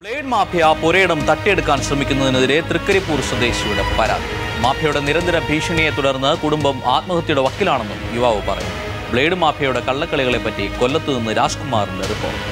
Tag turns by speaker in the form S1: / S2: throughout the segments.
S1: blade mafia പുരയിടം തട്ടിയെടുക്കാൻ ശ്രമിക്കുന്നതിനെതിരെ തൃക്കരിപ്പൂർ സ്വദേശിയുടെ പരാതി മാഫിയയുടെ നിരന്തര ഭീഷണിയെ തുടർന്ന് കുടുംബം ആത്മഹത്യയുടെ വക്കിലാണെന്നും യുവാവ് പറയുന്നു ബ്ലേഡ് മാഫിയയുടെ കള്ളക്കളികളെപ്പറ്റി കൊല്ലത്ത് നിന്ന് രാജ്കുമാറിന്റെ റിപ്പോർട്ട്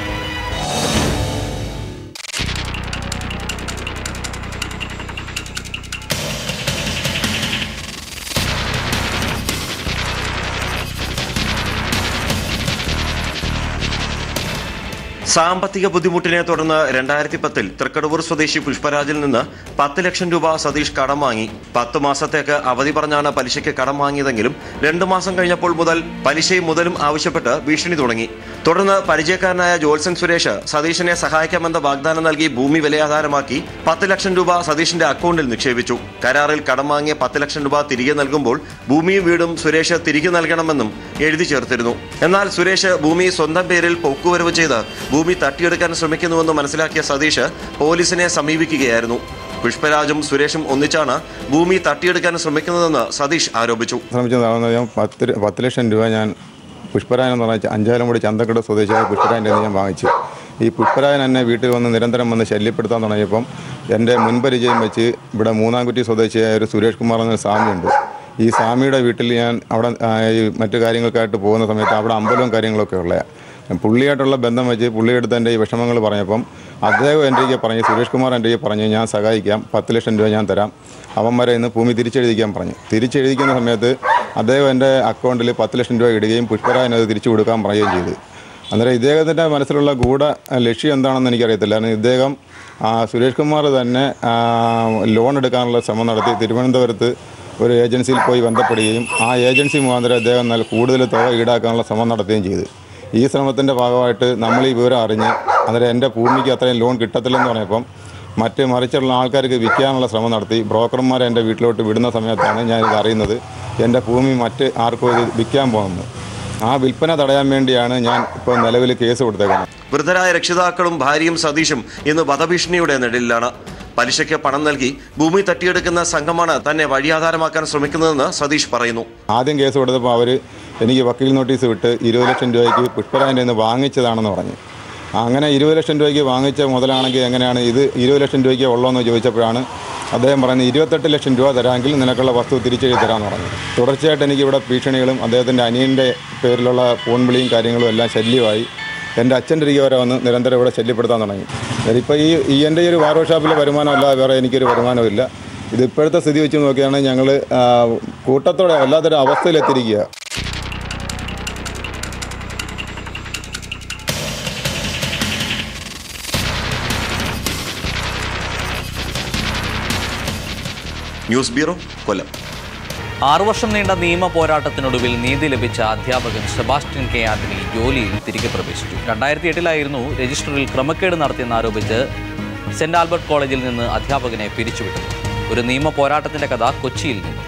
S2: സാമ്പത്തിക ബുദ്ധിമുട്ടിനെ തുടർന്ന് രണ്ടായിരത്തി പത്തിൽ തൃക്കടവൂർ സ്വദേശി പുഷ്പരാജിൽ നിന്ന് പത്ത് ലക്ഷം രൂപ സതീഷ് കടം വാങ്ങി പത്ത് മാസത്തേക്ക് അവധി പറഞ്ഞാണ് പലിശയ്ക്ക് കടം വാങ്ങിയതെങ്കിലും രണ്ടു മാസം കഴിഞ്ഞപ്പോൾ മുതൽ പലിശയും മുതലും ആവശ്യപ്പെട്ട് ഭീഷണി തുടങ്ങി തുടർന്ന് പരിചയക്കാരനായ ജോത്സൻ സുരേഷ് സതീഷിനെ സഹായിക്കാമെന്ന വാഗ്ദാനം നൽകി ഭൂമി വിലയാധാരമാക്കി പത്ത് ലക്ഷം രൂപ സതീഷിന്റെ അക്കൗണ്ടിൽ നിക്ഷേപിച്ചു കരാറിൽ കടം വാങ്ങിയ പത്ത് ലക്ഷം രൂപ തിരികെ നൽകുമ്പോൾ ഭൂമിയും വീടും സുരേഷ് തിരികെ നൽകണമെന്നും എഴുതി ചേർത്തിരുന്നു എന്നാൽ സുരേഷ് ഭൂമി സ്വന്തം പേരിൽ പൊക്കുവരവ് ചെയ്ത് ഭൂമി തട്ടിയെടുക്കാൻ ശ്രമിക്കുന്നുവെന്ന് മനസ്സിലാക്കിയ സതീഷ് പോലീസിനെ സമീപിക്കുകയായിരുന്നു പുഷ്പരാജും സുരേഷും ഒന്നിച്ചാണ് ഭൂമി തട്ടിയെടുക്കാൻ ശ്രമിക്കുന്നതെന്ന് സതീഷ് ആരോപിച്ചു
S3: ശ്രമിച്ചതാണെന്ന് ഞാൻ പത്ത് ര- പത്ത് ലക്ഷം രൂപ ഞാൻ പുഷ്പരായൻ എന്ന് പറഞ്ഞ അഞ്ചാലമുടി ചന്തക്കട സ്വദേശിയായ പുഷ്പരായൻ്റെ ഞാൻ വാങ്ങിച്ചു ഈ പുഷ്പരായൻ എന്നെ വീട്ടിൽ വന്ന് നിരന്തരം വന്ന് ശല്യപ്പെടുത്താൻ തുടങ്ങിയപ്പം എൻ്റെ മുൻപരിചയം വെച്ച് ഇവിടെ മൂന്നാംകുറ്റി സ്വദേശിയായ ഒരു സുരേഷ് കുമാർ എന്ന സ്വാമിയുണ്ട് ഈ സ്വാമിയുടെ വീട്ടിൽ ഞാൻ അവിടെ ആ, ഈ മറ്റു കാര്യങ്ങൾക്കായിട്ട് പോകുന്ന സമയത്ത് അവിടെ അമ്പലവും കാര്യങ്ങളൊക്കെ ഉള്ളതാണ് പുള്ളിയായിട്ടുള്ള ബന്ധം വെച്ച് പുള്ളിയെടുത്ത് എൻ്റെ ഈ വിഷമങ്ങൾ പറഞ്ഞപ്പം അദ്ദേഹം എൻ്റെ കയ്യിൽ പറഞ്ഞു സുരേഷ് കുമാർ എൻ്റെ കയ്യിൽ പറഞ്ഞു ഞാൻ സഹായിക്കാം പത്ത് ലക്ഷം രൂപ ഞാൻ തരാം അവന്മാരെ ഇന്ന് ഭൂമി തിരിച്ചെഴുതിക്കാൻ പറഞ്ഞു തിരിച്ചെഴുതിക്കുന്ന സമയത്ത് അദ്ദേഹം എൻ്റെ അക്കൗണ്ടിൽ പത്ത് ലക്ഷം രൂപ ഇടുകയും പുഷ്പരായൻ അത് തിരിച്ചു കൊടുക്കാൻ പറയുകയും ചെയ്തു അന്നേരം ഇദ്ദേഹത്തിൻ്റെ മനസ്സിലുള്ള ഗൂഢ ലക്ഷ്യം എന്താണെന്ന് എനിക്കറിയത്തില്ല കാരണം ഇദ്ദേഹം ആ, സുരേഷ് കുമാർ തന്നെ ആ, ലോൺ എടുക്കാനുള്ള ശ്രമം നടത്തി തിരുവനന്തപുരത്ത് ഒരു ഏജൻസിയിൽ പോയി ബന്ധപ്പെടുകയും ആ ഏജൻസി മുഖാന്തരം അദ്ദേഹം നല്ല കൂടുതൽ തുക ഈടാക്കാനുള്ള ശ്രമം നടത്തുകയും ചെയ്തു ഈ ശ്രമത്തിൻ്റെ ഭാഗമായിട്ട് നമ്മൾ ഈ വിവരം അറിഞ്ഞ് അന്നേരം എൻ്റെ ഭൂമിക്ക് അത്രയും ലോൺ കിട്ടത്തില്ലെന്ന് പറഞ്ഞപ്പം മറ്റ് മറിച്ചുള്ള ആൾക്കാർക്ക് വിൽക്കാനുള്ള ശ്രമം നടത്തി ബ്രോക്കർമാരെ എൻ്റെ വീട്ടിലോട്ട് വിടുന്ന സമയത്താണ് ഞാനിത് അറിയുന്നത് എൻ്റെ ഭൂമി മറ്റ് ആർക്കും ഇത് വിൽക്കാൻ പോകുന്നത് ആ വിൽപ്പന തടയാൻ വേണ്ടിയാണ് ഞാൻ ഇപ്പോൾ നിലവിൽ കേസ് കൊടുത്തേക്കുന്നത്
S2: വൃദ്ധരായ രക്ഷിതാക്കളും ഭാര്യയും സതീഷും ഇന്ന് വധഭീഷണിയുടെ നിഴലിലാണ് പലിശയ്ക്ക് പണം നൽകി ഭൂമി തട്ടിയെടുക്കുന്ന സംഘമാണ് തന്നെ വഴിയാധാരമാക്കാൻ ശ്രമിക്കുന്നതെന്ന് സതീഷ് പറയുന്നു
S3: ആദ്യം കേസ് കൊടുത്തപ്പോൾ അവർ എനിക്ക് വക്കീൽ നോട്ടീസ് വിട്ട് ഇരുപത് ലക്ഷം രൂപയ്ക്ക് പുഷ്പരാജൻ്റെ നിന്ന് വാങ്ങിച്ചതാണെന്ന് പറഞ്ഞു അങ്ങനെ ഇരുപത് ലക്ഷം രൂപയ്ക്ക് വാങ്ങിച്ച മുതലാണെങ്കിൽ എങ്ങനെയാണ് ഇത് ഇരുപത് ലക്ഷം രൂപയ്ക്ക് ഉള്ളതെന്ന് ചോദിച്ചപ്പോഴാണ് അദ്ദേഹം പറയുന്നത് ഇരുപത്തെട്ട് ലക്ഷം രൂപ തരാമെങ്കിൽ നിനക്കുള്ള വസ്തു തിരിച്ചെഴുതി തരാമെന്ന് പറഞ്ഞു തുടർച്ചയായിട്ട് എനിക്ക് ഇവിടെ ഭീഷണികളും അദ്ദേഹത്തിൻ്റെ അനിയൻ്റെ പേരിലുള്ള ഫോൺ വിളിയും കാര്യങ്ങളും എല്ലാം ശല്യമായി എൻ്റെ അച്ഛൻ്റെ ഇരിക്കെ വരെ വന്ന് നിരന്തരം ഇവിടെ ശല്യപ്പെടുത്താൻ തുടങ്ങി ഇപ്പോൾ ഈ ഈ എൻ്റെ ഈ ഒരു വാർഡ് ഷോപ്പിലെ വരുമാനം അല്ലാതെ വേറെ എനിക്കൊരു വരുമാനമില്ല ഇത് ഇപ്പോഴത്തെ സ്ഥിതി വെച്ച് നോക്കിയാണ് ഞങ്ങൾ കൂട്ടത്തോടെ വല്ലാത്തൊരു അവസ്ഥയിലെത്തിയിരിക്കുക
S2: ന്യൂസ് ബ്യൂറോ കൊല്ലം
S1: ആറു വർഷം നീണ്ട നിയമ പോരാട്ടത്തിനൊടുവിൽ നീതി ലഭിച്ച അധ്യാപകൻ സെബാസ്റ്റ്യൻ കെ ആന്റണി ജോലിയിൽ തിരികെ പ്രവേശിച്ചു രണ്ടായിരത്തി എട്ടിലായിരുന്നു രജിസ്റ്ററിൽ ക്രമക്കേട് നടത്തിയെന്നാരോപിച്ച് സെന്റ് ആൽബർട്ട് കോളേജിൽ നിന്ന് അധ്യാപകനെ പിരിച്ചുവിട്ടത് ഒരു നിയമ പോരാട്ടത്തിന്റെ കഥ കൊച്ചിയിൽ നിന്ന്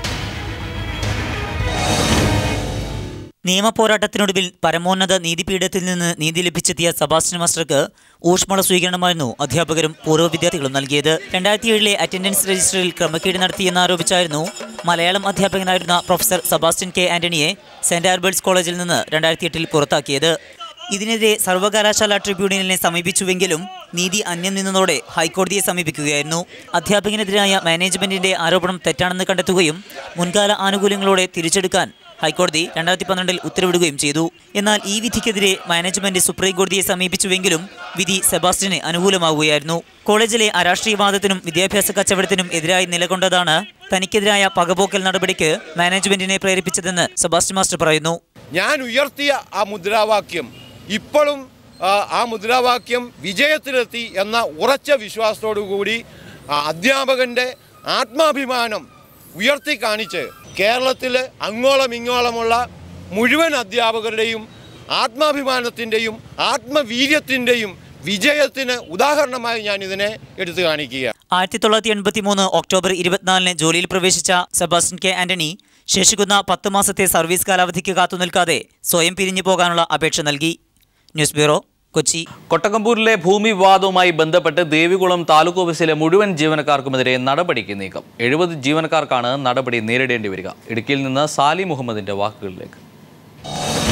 S4: നിയമപോരാട്ടത്തിനൊടുവിൽ പരമോന്നത നീതിപീഠത്തിൽ നിന്ന് നീതി ലഭിച്ചെത്തിയ സബാസ്റ്റ്യൻ മാസ്റ്റർക്ക് ഊഷ്മള സ്വീകരണമായിരുന്നു അധ്യാപകരും പൂർവ്വ വിദ്യാർത്ഥികളും നൽകിയത് രണ്ടായിരത്തി ഏഴിലെ അറ്റൻഡൻസ് രജിസ്റ്ററിൽ ക്രമക്കേട് നടത്തിയെന്നാരോപിച്ചായിരുന്നു മലയാളം അധ്യാപകനായിരുന്ന പ്രൊഫസർ സബാസ്റ്റ്യൻ കെ ആന്റണിയെ സെന്റ് ആൽബർട്ട്സ് കോളേജിൽ നിന്ന് രണ്ടായിരത്തി എട്ടിൽ പുറത്താക്കിയത് ഇതിനെതിരെ സർവകലാശാല ട്രിബ്യൂണലിനെ സമീപിച്ചുവെങ്കിലും നീതി അന്യം നിന്നതോടെ ഹൈക്കോടതിയെ സമീപിക്കുകയായിരുന്നു അധ്യാപകനെതിരായ മാനേജ്മെന്റിന്റെ ആരോപണം തെറ്റാണെന്ന് കണ്ടെത്തുകയും മുൻകാല ആനുകൂല്യങ്ങളോടെ തിരിച്ചെടുക്കാൻ ഹൈക്കോടതി രണ്ടായിരത്തി പന്ത്രണ്ടിൽ ഉത്തരവിടുകയും ചെയ്തു എന്നാൽ ഈ വിധിക്കെതിരെ മാനേജ്മെന്റ് സുപ്രീം കോടതിയെ സമീപിച്ചുവെങ്കിലും വിധി സെബാസ്റ്റ്യന് അനുകൂലമാവുകയായിരുന്നു കോളേജിലെ അരാഷ്ട്രീയവാദത്തിനും വിദ്യാഭ്യാസ കച്ചവടത്തിനും എതിരായി നിലകൊണ്ടതാണ് തനിക്കെതിരായ പകപോക്കൽ നടപടിക്ക് മാനേജ്മെന്റിനെ പ്രേരിപ്പിച്ചതെന്ന് സെബാസ്റ്റ്യൻ മാസ്റ്റർ പറയുന്നു
S5: ഞാൻ ഉയർത്തിയ ആ മുദ്രാവാക്യം ഇപ്പോഴും ആ, ആ മുദ്രാവാക്യം വിജയത്തിലെത്തി എന്ന ഉറച്ച വിശ്വാസത്തോടു കൂടി ആ അധ്യാപകൻ്റെ ആത്മാഭിമാനം ഉയർത്തി കാണിച്ച് കേരളത്തിൽ അങ്ങോളം ഇങ്ങോളമുള്ള മുഴുവൻ അധ്യാപകരുടെയും ആത്മാഭിമാനത്തിൻ്റെയും ആത്മവീര്യത്തിൻ്റെയും വിജയത്തിന് ഉദാഹരണമായി ഞാൻ ഇതിനെ എടുത്തു കാണിക്കുക
S4: ആയിരത്തി തൊള്ളായിരത്തി എൺപത്തി മൂന്ന് ഒക്ടോബർ ഇരുപത്തിനാലിന് ജോലിയിൽ പ്രവേശിച്ച സെബാസ്റ്റ്യൻ കെ ആന്റണി ശേഷിക്കുന്ന പത്ത് മാസത്തെ സർവീസ് കാലാവധിക്ക് കാത്തുനിൽക്കാതെ സ്വയം പിരിഞ്ഞു പോകാനുള്ള അപേക്ഷ നൽകി ന്യൂസ് ബ്യൂറോ കൊച്ചി
S1: കൊട്ടക്കമ്പൂരിലെ ഭൂമി വിവാദവുമായി ബന്ധപ്പെട്ട് ദേവികുളം താലൂക്ക് ഓഫീസിലെ മുഴുവൻ ജീവനക്കാർക്കുമെതിരെ നടപടിക്ക് നീക്കം എഴുപത് ജീവനക്കാർക്കാണ് നടപടി നേരിടേണ്ടി വരിക ഇടുക്കിയിൽ നിന്ന് സാലി മുഹമ്മദിന്റെ വാക്കുകളിലേക്ക്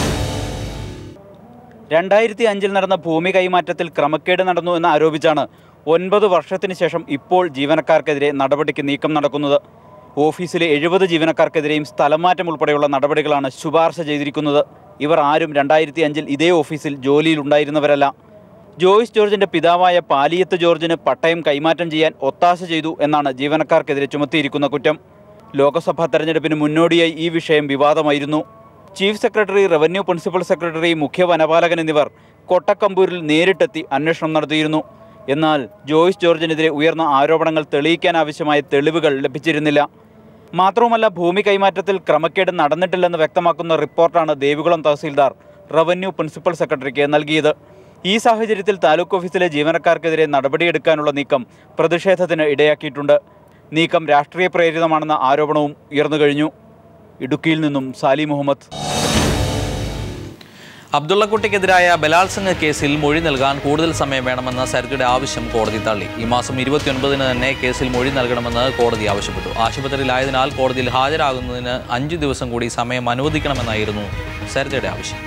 S6: രണ്ടായിരത്തി അഞ്ചിൽ നടന്ന ഭൂമി കൈമാറ്റത്തിൽ ക്രമക്കേട് നടന്നു എന്ന് ആരോപിച്ചാണ് ഒൻപത് വർഷത്തിന് ശേഷം ഇപ്പോൾ ജീവനക്കാർക്കെതിരെ നടപടിക്ക് നീക്കം നടക്കുന്നത് ഓഫീസിലെ എഴുപത് ജീവനക്കാർക്കെതിരെയും സ്ഥലംമാറ്റം ഉൾപ്പെടെയുള്ള നടപടികളാണ് ശുപാർശ ചെയ്തിരിക്കുന്നത് ഇവർ ആരും രണ്ടായിരത്തി അഞ്ചിൽ ഇതേ ഓഫീസിൽ ജോലിയിൽ ഉണ്ടായിരുന്നവരല്ല ജോയിസ് ജോർജിന്റെ പിതാവായ പാലിയത്ത് ജോർജിന് പട്ടയം കൈമാറ്റം ചെയ്യാൻ ഒത്താശ ചെയ്തു എന്നാണ് ജീവനക്കാർക്കെതിരെ ചുമത്തിയിരിക്കുന്ന കുറ്റം ലോക്സഭാ തെരഞ്ഞെടുപ്പിന് മുന്നോടിയായി ഈ വിഷയം വിവാദമായിരുന്നു chief secretary revenue principal secretary മുഖ്യ വനപാലകൻ എന്നിവർ കൊട്ടക്കമ്പൂരിൽ നേരിട്ടെത്തി അന്വേഷണം നടത്തിയിരുന്നു എന്നാൽ ജോയിസ് ജോർജിനെതിരെ ഉയർന്ന ആരോപണങ്ങൾ തെളിയിക്കാൻ ആവശ്യമായ തെളിവുകൾ ലഭിച്ചിരുന്നില്ല മാത്രവുമല്ല ഭൂമി കൈമാറ്റത്തിൽ ക്രമക്കേട് നടന്നിട്ടില്ലെന്ന് വ്യക്തമാക്കുന്ന റിപ്പോർട്ടാണ് ദേവികുളം തഹസീൽദാർ റവന്യൂ പ്രിൻസിപ്പൽ സെക്രട്ടറിക്ക് നൽകിയത് ഈ സാഹചര്യത്തിൽ താലൂക്ക് ഓഫീസിലെ ജീവനക്കാർക്കെതിരെ നടപടിയെടുക്കാനുള്ള നീക്കം പ്രതിഷേധത്തിന് ഇടയാക്കിയിട്ടുണ്ട് നീക്കം രാഷ്ട്രീയ പ്രേരിതമാണെന്ന ആരോപണവും ഉയർന്നു കഴിഞ്ഞു ഇടുക്കിയിൽ നിന്നും സാലി മുഹമ്മദ്
S1: അബ്ദുള്ളക്കുട്ടിക്കെതിരായ ബലാത്സംഗ കേസിൽ മൊഴി നൽകാൻ കൂടുതൽ സമയം വേണമെന്ന സരിതയുടെ ആവശ്യം കോടതി തള്ളി ഈ മാസം ഇരുപത്തിയൊൻപതിന് തന്നെ കേസിൽ മൊഴി നൽകണമെന്ന് കോടതി ആവശ്യപ്പെട്ടു ആശുപത്രിയിലായതിനാൽ കോടതിയിൽ ഹാജരാകുന്നതിന് അഞ്ചു ദിവസം കൂടി സമയം അനുവദിക്കണമെന്നായിരുന്നു സരിതയുടെ ആവശ്യം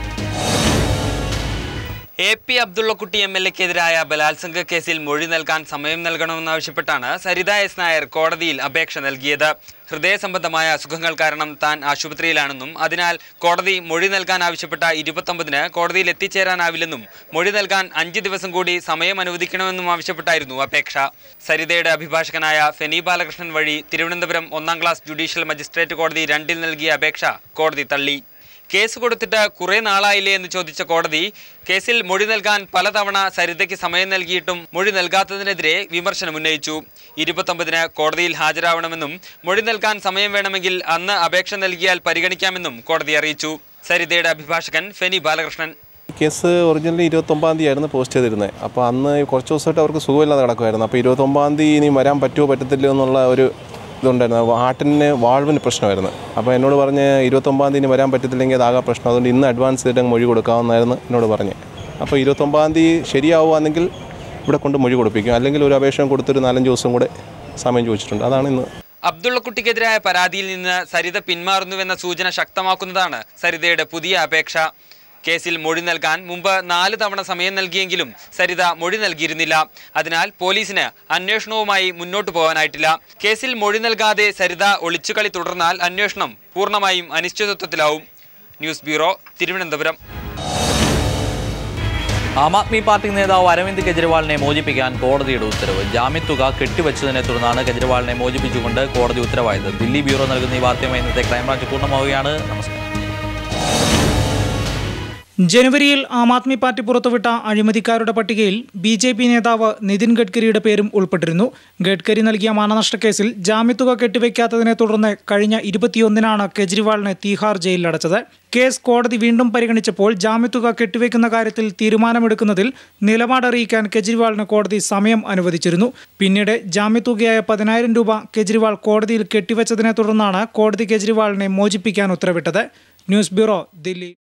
S7: A P Abdullakutty M L എക്കെതിരായ ബലാത്സംഗ കേസിൽ മൊഴി നൽകാൻ സമയം നൽകണമെന്നാവശ്യപ്പെട്ടാണ് സരിത എസ് നായർ കോടതിയിൽ അപേക്ഷ നൽകിയത് ഹൃദയ സംബന്ധമായ അസുഖങ്ങൾ കാരണം താൻ ആശുപത്രിയിലാണെന്നും അതിനാൽ കോടതി മൊഴി നൽകാൻ ആവശ്യപ്പെട്ട ഇരുപത്തൊമ്പതിന് കോടതിയിൽ എത്തിച്ചേരാനാവില്ലെന്നും മൊഴി നൽകാൻ അഞ്ച് ദിവസം കൂടി സമയം അനുവദിക്കണമെന്നും ആവശ്യപ്പെട്ടായിരുന്നു അപേക്ഷ സരിതയുടെ അഭിഭാഷകനായ ഫെനി ബാലകൃഷ്ണൻ വഴി തിരുവനന്തപുരം ഒന്നാം ക്ലാസ് ജുഡീഷ്യൽ മജിസ്ട്രേറ്റ് കോടതി രണ്ടിൽ നൽകിയ അപേക്ഷ കോടതി തള്ളി കേസ് കൊടുത്തിട്ട് കുറെ നാളായില്ലേ എന്ന് ചോദിച്ച കോടതി കേസിൽ മൊഴി നൽകാൻ പലതവണ സരിതയ്ക്ക് സമയം നൽകിയിട്ടും മൊഴി നൽകാത്തതിനെതിരെ വിമർശനം ഉന്നയിച്ചു ഇരുപത്തൊമ്പതിന് കോടതിയിൽ ഹാജരാവണമെന്നും മൊഴി നൽകാൻ സമയം വേണമെങ്കിൽ അന്ന് അപേക്ഷ നൽകിയാൽ പരിഗണിക്കാമെന്നും കോടതി അറിയിച്ചു സരിതയുടെ അഭിഭാഷകൻ ഫെനി ബാലകൃഷ്ണൻ
S8: കേസ് ഒറിജിനലി ഇരുപത്തൊമ്പതാം തീയതി ആയിരുന്നു പോസ്റ്റ് ചെയ്തിരുന്നത് അപ്പോൾ അന്ന് കുറച്ച് ദിവസമായിട്ട് അവർക്ക് സുഖമില്ലാതെ കിടക്കുമായിരുന്നു അപ്പോൾ ഇരുപത്തൊമ്പതാം തീയതി ഇനി വരാൻ പറ്റുമോ പറ്റത്തില്ലയോ എന്നുള്ള ഒരു ഇതുണ്ടായിരുന്നു ഹാർട്ടിന് വാൾവിന് പ്രശ്നമായിരുന്നു അപ്പോൾ എന്നോട് പറഞ്ഞ് ഇരുപത്തൊമ്പതാം തീയതി ഇനി വരാൻ പറ്റത്തില്ലെങ്കിൽ അതാകാ പ്രശ്നം അതുകൊണ്ട് ഇന്ന് അഡ്വാൻസ് ചെയ്തിട്ട് അങ്ങ് മൊഴി കൊടുക്കാമെന്നായിരുന്നു എന്നോട് പറഞ്ഞ് അപ്പോൾ ഇരുപത്തൊമ്പതാം തീയതി ശരിയാവുകയാണെങ്കിൽ ഇവിടെ കൊണ്ട് മൊഴി കൊടുപ്പിക്കും അല്ലെങ്കിൽ ഒരു അപേക്ഷ കൊടുത്തൊരു നാലഞ്ച് ദിവസം കൂടെ സമയം ചോദിച്ചിട്ടുണ്ട് അതാണ് ഇന്ന്
S7: അബ്ദുള്ളക്കുട്ടിക്കെതിരായ പരാതിയിൽ നിന്ന് സരിത പിന്മാറുന്നുവെന്ന സൂചന ശക്തമാക്കുന്നതാണ് സരിതയുടെ പുതിയ അപേക്ഷ കേസിൽ മൊഴി നൽകാൻ മുമ്പ് നാല് തവണ സമയം നൽകിയെങ്കിലും സരിത മൊഴി നൽകിയിരുന്നില്ല അതിനാൽ പോലീസിന് അന്വേഷണവുമായി മുന്നോട്ടു പോകാനായിട്ടില്ല കേസിൽ മൊഴി നൽകാതെ സരിത ഒളിച്ചുകളി തുടർന്നാൽ അന്വേഷണം പൂർണ്ണമായും അനിശ്ചിതത്വത്തിലാവും news bureau Thiruvananthapuram
S1: Aam Aadmi Party നേതാവ് അരവിന്ദ് കെജ്രിവാളിനെ മോചിപ്പിക്കാൻ കോടതിയുടെ ഉത്തരവ് ജാമ്യത്തുക കെട്ടിവച്ചതിനെ തുടർന്നാണ് കെജ്രിവാളിനെ മോചിപ്പിച്ചുകൊണ്ട് കോടതി ഉത്തരവായത് ദില്ലി ബ്യൂറോ നൽകുന്ന ഈ വാർത്തയുമായി ഇന്നത്തെ ക്രൈംബ്രാഞ്ച് പൂർണ്ണമാവുകയാണ് നമസ്കാരം
S9: ജനുവരിയിൽ ആം ആദ്മി പാർട്ടി പുറത്തുവിട്ട അഴിമതിക്കാരുടെ പട്ടികയിൽ ബി ജെ പി നേതാവ് നിതിൻ ഗഡ്കരിയുടെ പേരും ഉൾപ്പെട്ടിരുന്നു ഗഡ്കരി നൽകിയ മാനനഷ്ട കേസിൽ ജാമ്യത്തുക കെട്ടിവെക്കാത്തതിനെ തുടർന്ന് കഴിഞ്ഞ ഇരുപത്തിയൊന്നിനാണ് കെജ്രിവാളിനെ തീഹാർ ജയിലിലടച്ചത് കേസ് കോടതി വീണ്ടും പരിഗണിച്ചപ്പോൾ ജാമ്യത്തുക കെട്ടിവെക്കുന്ന കാര്യത്തിൽ തീരുമാനമെടുക്കുന്നതിൽ നിലപാടറിയിക്കാൻ കെജ്രിവാളിന് കോടതി സമയം അനുവദിച്ചിരുന്നു പിന്നീട് ജാമ്യത്തുകയായ പതിനായിരം രൂപ കെജ്രിവാൾ കോടതിയിൽ കെട്ടിവെച്ചതിനെ തുടർന്നാണ് കോടതി കെജ്രിവാളിനെ മോചിപ്പിക്കാൻ ഉത്തരവിട്ടത് ന്യൂസ് ബ്യൂറോ ദില്ലി